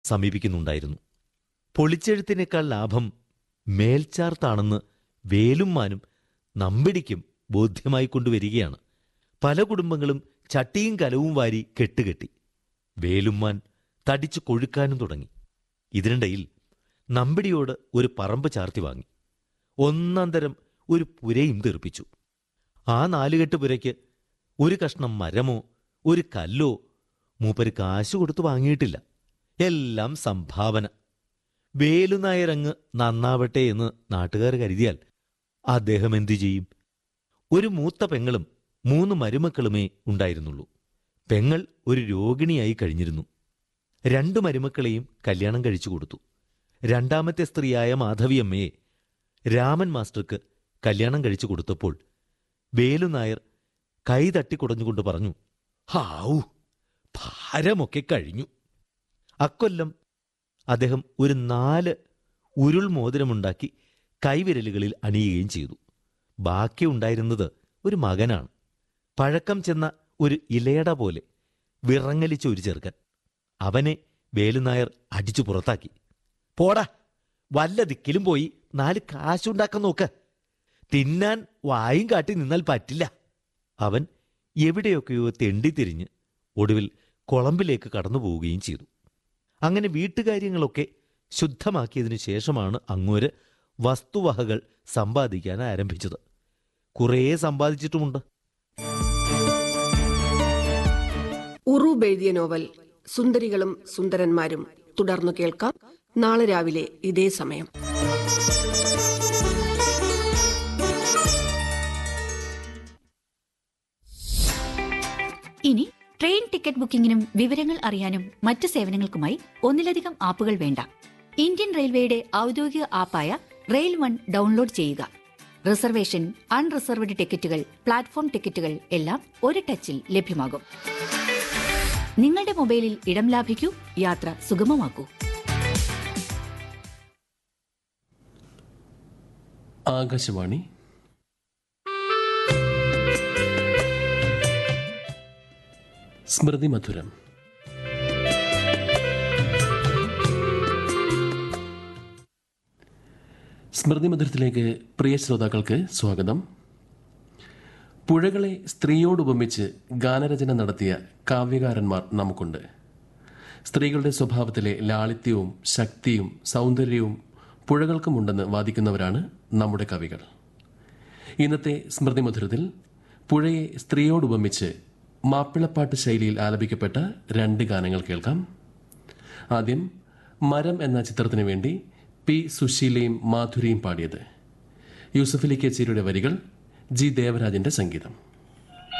സമീപിക്കുന്നുണ്ടായിരുന്നു പൊളിച്ചെഴുത്തിനേക്കാൾ ലാഭം മേൽച്ചാർത്താണെന്ന് വേലുമ്മാനും നമ്പിടിക്കും ബോധ്യമായി കൊണ്ടുവരികയാണ് പല കുടുംബങ്ങളും ചട്ടിയും കലവും വാരി കെട്ടുകെട്ടി വേലുമ്മാൻ തടിച്ചു കൊഴുക്കാനും തുടങ്ങി ഇതിനിടയിൽ നമ്പിടിയോട് ഒരു പറമ്പ് ചാർത്തി വാങ്ങി ഒന്നാം തരം ഒരു പുരയും തീർപ്പിച്ചു ആ നാലുകെട്ട് പുരയ്ക്ക് ഒരു കഷ്ണം മരമോ ഒരു കല്ലോ മൂപ്പര് കാശ് കൊടുത്തു വാങ്ങിയിട്ടില്ല എല്ലാം സംഭാവന വേലുനായരങ്ങ് നന്നാവട്ടെ എന്ന് നാട്ടുകാർ കരുതിയാൽ അദ്ദേഹം എന്തു ചെയ്യും ഒരു മൂത്ത പെങ്ങളും മൂന്ന് മരുമക്കളുമേ ഉണ്ടായിരുന്നുള്ളൂ പെങ്ങൾ ഒരു രോഗിണിയായി കഴിഞ്ഞിരുന്നു രണ്ടു മരുമക്കളെയും കല്യാണം കഴിച്ചു കൊടുത്തു രണ്ടാമത്തെ സ്ത്രീയായ മാധവിയമ്മയെ രാമൻ മാസ്റ്റർക്ക് കല്യാണം കഴിച്ചു കൊടുത്തപ്പോൾ വേലുനായർ കൈ തട്ടിക്കുടഞ്ഞുകൊണ്ട് പറഞ്ഞു ഹാവു ഭാരമൊക്കെ കഴിഞ്ഞു അക്കൊല്ലം അദ്ദേഹം ഒരു നാല് ഉരുൾ മോതിരമുണ്ടാക്കി കൈവിരലുകളിൽ അണിയുകയും ചെയ്തു ബാക്കിയുണ്ടായിരുന്നത് ഒരു മകനാണ് പഴക്കം ചെന്ന ഒരു ഇലയട പോലെ വിറങ്ങലിച്ച ഒരു ചെറുക്കൻ അവനെ വേലുനായർ അടിച്ചു പുറത്താക്കി പോടാ വല്ല ദിക്കിലും പോയി നാല് കാശുണ്ടാക്കാൻ നോക്ക് തിന്നാൻ വായും കാട്ടി നിന്നാൽ പറ്റില്ല അവൻ എവിടെയൊക്കെയോ തെണ്ടിത്തിരിഞ്ഞ് ഒടുവിൽ കൊളമ്പിലേക്ക് കടന്നു പോവുകയും ചെയ്തു അങ്ങനെ വീട്ടുകാര്യങ്ങളൊക്കെ ശുദ്ധമാക്കിയതിനു ശേഷമാണ് അങ്ങോര് വസ്തുവകകൾ സമ്പാദിക്കാൻ ആരംഭിച്ചത് കുറേ സമ്പാദിച്ചിട്ടുമുണ്ട് ഉറൂബ് എഴുതിയ നോവൽ സുന്ദരികളും സുന്ദരന്മാരും തുടർന്നു കേൾക്കാം നാളെ രാവിലെ ഇതേ സമയം ഇനി ട്രെയിൻ ടിക്കറ്റ് ബുക്കിംഗിനും വിവരങ്ങൾ അറിയാനും മറ്റ് സേവനങ്ങൾക്കുമായി ഒന്നിലധികം ആപ്പുകൾ വേണ്ട ഇന്ത്യൻ റെയിൽവേയുടെ ഔദ്യോഗിക ആപ്പായ റെയിൽ വൺ ഡൗൺലോഡ് ചെയ്യുക റിസർവേഷൻ അൺറിസർവ്ഡ് ടിക്കറ്റുകൾ പ്ലാറ്റ്ഫോം ടിക്കറ്റുകൾ എല്ലാം ഒരു ടച്ചിൽ ലഭ്യമാകും നിങ്ങളുടെ മൊബൈലിൽ ഇടം ലാഭിക്കൂ യാത്ര സുഗമമാക്കൂ ആകാശവാണി സ്മൃതി മധുരം സ്മൃതി മധുരത്തിലേക്ക് പ്രിയ ശ്രോതാക്കൾക്ക് സ്വാഗതം പുഴകളെ സ്ത്രീയോടുപമിച്ച് ഗാനരചന നടത്തിയ കാവ്യകാരന്മാർ നമുക്കുണ്ട് സ്ത്രീകളുടെ സ്വഭാവത്തിലെ ലാളിത്യവും ശക്തിയും സൗന്ദര്യവും പുഴകൾക്കുമുണ്ടെന്ന് വാദിക്കുന്നവരാണ് നമ്മുടെ കവികൾ ഇന്നത്തെ സ്മൃതി മധുരത്തിൽ പുഴയെ സ്ത്രീയോടുപമിച്ച് മാപ്പിളപ്പാട്ട് ശൈലിയിൽ ആലപിക്കപ്പെട്ട രണ്ട് ഗാനങ്ങൾ കേൾക്കാം ആദ്യം മരം എന്ന ചിത്രത്തിനു വേണ്ടി പി സുശീലയും മാധുരിയും പാടിയത് യൂസഫലി കച്ചേരിയുടെ വരികൾ ജി ദേവരാജന്റെ സംഗീതം